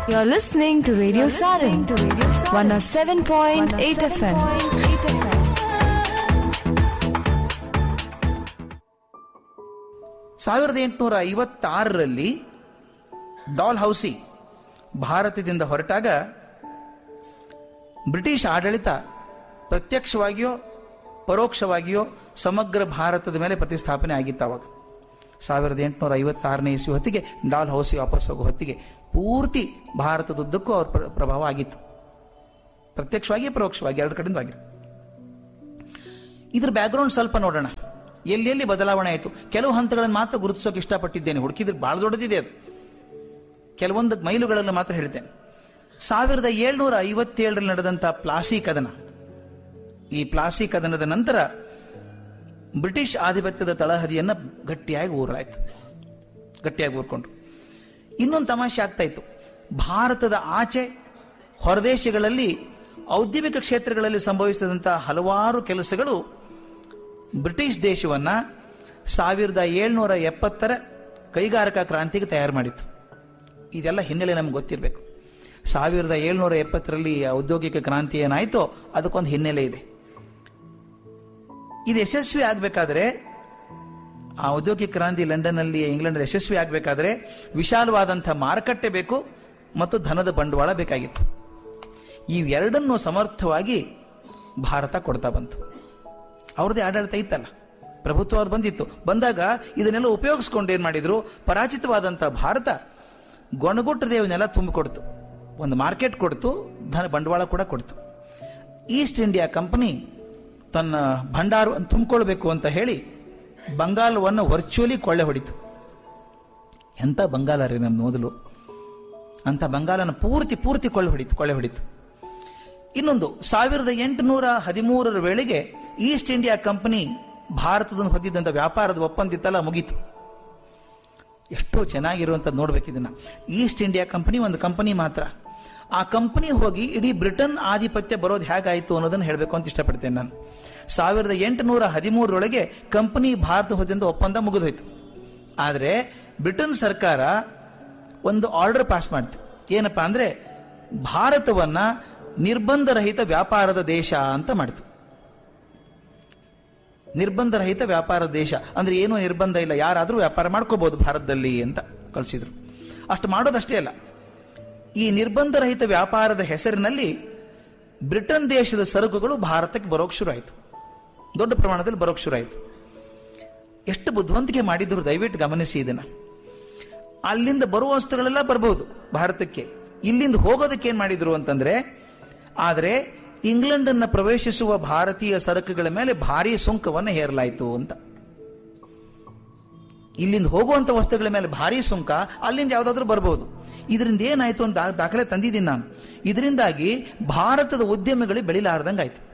You're listening to Radio Sarin, 107.8 FM. ಸಾವಿರದ ಎಂಟುನೂರ ಐವತ್ತಾರರಲ್ಲಿ doll ಹೌಸಿ ಭಾರತದಿಂದ ಹೊರಟಾಗ ಬ್ರಿಟಿಷ್ ಆಡಳಿತ ಪ್ರತ್ಯಕ್ಷವಾಗಿಯೋ ಪರೋಕ್ಷವಾಗಿಯೋ ಸಮಗ್ರ ಭಾರತದ ಮೇಲೆ ಪ್ರತಿಸ್ಥಾಪನೆ ಆಗಿತ್ತು ಅವಾಗ ಸಾವಿರದ ಎಂಟುನೂರ ಐವತ್ತಾರನೇ ಇಸ್ವಿ ಹೊತ್ತಿಗೆ ಡಾಲ್ ಹೌಸಿ ವಾಪಸ್ ಹೋಗೋ ಹೊತ್ತಿಗೆ ಪೂರ್ತಿ ಭಾರತದುದ್ದಕ್ಕೂ ಅವ್ರ ಪ್ರ- ಪ್ರಭಾವ ಆಗಿತ್ತು ಪ್ರತ್ಯಕ್ಷವಾಗಿ ಪರೋಕ್ಷವಾಗಿ ಎರಡು ಕಡೆಯಿಂದ ಆಗಿತ್ತು ಇದ್ರ ಬ್ಯಾಕ್ಗ್ರೌಂಡ್ ಸ್ವಲ್ಪ ನೋಡೋಣ ಎಲ್ಲೆಲ್ಲಿ ಬದಲಾವಣೆ ಆಯಿತು ಕೆಲವು ಹಂತಗಳನ್ನು ಮಾತ್ರ ಗುರುತಿಸೋಕೆ ಇಷ್ಟಪಟ್ಟಿದ್ದೇನೆ ಹುಡುಕಿದ್ರೆ ಬಹಳ ದೊಡ್ಡದಿದೆ ಅದು ಕೆಲವೊಂದು ಮೈಲುಗಳನ್ನು ಮಾತ್ರ ಹೇಳ್ತೇನೆ ಸಾವಿರದ ಏಳ್ನೂರ ಐವತ್ತೇಳರಲ್ಲಿ ನಡೆದಂಥ ಪ್ಲಾಸಿ ಕದನ ಈ ಪ್ಲಾಸಿ ಕದನದ ನಂತರ ಬ್ರಿಟಿಷ್ ಆಧಿಪತ್ಯದ ತಳಹದಿಯನ್ನು ಗಟ್ಟಿಯಾಗಿ ಊರಾಯ್ತು ಗಟ್ಟಿಯಾಗಿ ಊರ್ಕೊಂಡು ಇನ್ನೊಂದು ತಮಾಷೆ ಆಗ್ತಾ ಇತ್ತು ಭಾರತದ ಆಚೆ ಹೊರದೇಶಗಳಲ್ಲಿ ಔದ್ಯಮಿಕ ಕ್ಷೇತ್ರಗಳಲ್ಲಿ ಸಂಭವಿಸಿದಂತಹ ಹಲವಾರು ಕೆಲಸಗಳು ಬ್ರಿಟಿಷ್ ದೇಶವನ್ನ ಸಾವಿರದ ಏಳ್ನೂರ ಎಪ್ಪತ್ತರ ಕೈಗಾರಿಕಾ ಕ್ರಾಂತಿಗೆ ತಯಾರು ಮಾಡಿತ್ತು ಇದೆಲ್ಲ ಹಿನ್ನೆಲೆ ನಮ್ಗೆ ಗೊತ್ತಿರಬೇಕು ಸಾವಿರದ ಏಳ್ನೂರ ಎಪ್ಪತ್ತರಲ್ಲಿ ಔದ್ಯೋಗಿಕ ಕ್ರಾಂತಿ ಏನಾಯ್ತೋ ಅದಕ್ಕೊಂದು ಹಿನ್ನೆಲೆ ಇದೆ ಇದು ಯಶಸ್ವಿ ಆಗಬೇಕಾದ್ರೆ ಆ ಔದ್ಯೋಗಿಕ ಕ್ರಾಂತಿ ಲಂಡನ್ನಲ್ಲಿ ಇಂಗ್ಲೆಂಡ್ ಯಶಸ್ವಿ ಆಗಬೇಕಾದ್ರೆ ವಿಶಾಲವಾದಂಥ ಮಾರುಕಟ್ಟೆ ಬೇಕು ಮತ್ತು ಧನದ ಬಂಡವಾಳ ಬೇಕಾಗಿತ್ತು ಇವೆರಡನ್ನು ಸಮರ್ಥವಾಗಿ ಭಾರತ ಕೊಡ್ತಾ ಬಂತು ಅವ್ರದ್ದೇ ಆಡಳಿತ ಇತ್ತಲ್ಲ ಪ್ರಭುತ್ವ ಅದು ಬಂದಿತ್ತು ಬಂದಾಗ ಇದನ್ನೆಲ್ಲ ಉಪಯೋಗಿಸ್ಕೊಂಡು ಏನ್ ಮಾಡಿದ್ರು ಪರಾಜಿತವಾದಂಥ ಭಾರತ ಗೊಣಗುಟ್ಟದೇವನ್ನೆಲ್ಲ ತುಂಬಿಕೊಡ್ತು ಒಂದು ಮಾರ್ಕೆಟ್ ಕೊಡ್ತು ಧನ ಬಂಡವಾಳ ಕೂಡ ಕೊಡ್ತು ಈಸ್ಟ್ ಇಂಡಿಯಾ ಕಂಪನಿ ತನ್ನ ಭಂಡಾರವನ್ನು ತುಂಬಿಕೊಳ್ಬೇಕು ಅಂತ ಹೇಳಿ ಬಂಗಾಲವನ್ನು ವರ್ಚುವಲಿ ಕೊಳ್ಳೆ ಹೊಡಿತು ಎಂಥ ಬಂಗಾಲ ರೀ ನಮ್ಮ ಮೊದಲು ಅಂತ ಬಂಗಾಲನ ಪೂರ್ತಿ ಪೂರ್ತಿ ಕೊಳ್ಳೆ ಹೊಡಿತು ಕೊಳ್ಳೆ ಹೊಡಿತು ಇನ್ನೊಂದು ಸಾವಿರದ ಎಂಟುನೂರ ಹದಿಮೂರರ ವೇಳೆಗೆ ಈಸ್ಟ್ ಇಂಡಿಯಾ ಕಂಪನಿ ಭಾರತದಿಂದ ಹೊಂದಿದ್ದಂಥ ವ್ಯಾಪಾರದ ಒಪ್ಪಂದ ಇತ್ತಲ್ಲ ಮುಗೀತು ಎಷ್ಟೋ ಚೆನ್ನಾಗಿರುವಂಥದ್ದು ನೋಡ್ಬೇಕು ಇದನ್ನ ಈಸ್ಟ್ ಇಂಡಿಯಾ ಕಂಪನಿ ಒಂದು ಕಂಪನಿ ಮಾತ್ರ ಆ ಕಂಪನಿ ಹೋಗಿ ಇಡೀ ಬ್ರಿಟನ್ ಆಧಿಪತ್ಯ ಬರೋದು ಹೇಗಾಯಿತು ಅನ್ನೋದನ್ನು ಹೇಳಬೇಕು ಅಂತ ಇಷ್ಟಪಡ್ತೇನೆ ನಾನು ಸಾವಿರದ ಎಂಟುನೂರ ಹದಿಮೂರರೊಳಗೆ ಕಂಪನಿ ಭಾರತ ಹೊಂದಿದ್ದ ಒಪ್ಪಂದ ಮುಗಿದೋಯ್ತು ಆದರೆ ಬ್ರಿಟನ್ ಸರ್ಕಾರ ಒಂದು ಆರ್ಡರ್ ಪಾಸ್ ಮಾಡ್ತು ಏನಪ್ಪಾ ಅಂದ್ರೆ ಭಾರತವನ್ನ ನಿರ್ಬಂಧರಹಿತ ವ್ಯಾಪಾರದ ದೇಶ ಅಂತ ಮಾಡಿತು ನಿರ್ಬಂಧರಹಿತ ವ್ಯಾಪಾರ ದೇಶ ಅಂದ್ರೆ ಏನೂ ನಿರ್ಬಂಧ ಇಲ್ಲ ಯಾರಾದರೂ ವ್ಯಾಪಾರ ಮಾಡ್ಕೋಬಹುದು ಭಾರತದಲ್ಲಿ ಅಂತ ಕಳಿಸಿದ್ರು ಅಷ್ಟು ಮಾಡೋದಷ್ಟೇ ಅಲ್ಲ ಈ ನಿರ್ಬಂಧರಹಿತ ವ್ಯಾಪಾರದ ಹೆಸರಿನಲ್ಲಿ ಬ್ರಿಟನ್ ದೇಶದ ಸರಕುಗಳು ಭಾರತಕ್ಕೆ ಬರೋಕ್ ಶುರು ಆಯಿತು ದೊಡ್ಡ ಪ್ರಮಾಣದಲ್ಲಿ ಬರೋಕ್ ಶುರು ಆಯಿತು ಎಷ್ಟು ಬುದ್ಧಿವಂತಿಕೆ ಮಾಡಿದ್ರು ದಯವಿಟ್ಟು ಗಮನಿಸಿ ಇದನ್ನ ಅಲ್ಲಿಂದ ಬರುವ ವಸ್ತುಗಳೆಲ್ಲ ಬರಬಹುದು ಭಾರತಕ್ಕೆ ಇಲ್ಲಿಂದ ಹೋಗೋದಕ್ಕೆ ಏನ್ ಮಾಡಿದ್ರು ಅಂತಂದ್ರೆ ಆದರೆ ಇಂಗ್ಲೆಂಡ್ ಅನ್ನ ಪ್ರವೇಶಿಸುವ ಭಾರತೀಯ ಸರಕುಗಳ ಮೇಲೆ ಭಾರಿ ಸುಂಕವನ್ನು ಹೇರಲಾಯಿತು ಅಂತ ಇಲ್ಲಿಂದ ಹೋಗುವಂತ ವಸ್ತುಗಳ ಮೇಲೆ ಭಾರಿ ಸುಂಕ ಅಲ್ಲಿಂದ ಯಾವ್ದಾದ್ರೂ ಬರಬಹುದು ಇದರಿಂದ ಏನಾಯ್ತು ಅಂತ ದಾ- ದಾಖಲೆ ತಂದಿದ್ದೀನಿ ನಾನು ಇದರಿಂದಾಗಿ ಭಾರತದ ಉದ್ಯಮಿಗಳಿಗೆ ಬೆಳಿಲಾರ್ದಂಗಾಯ್ತು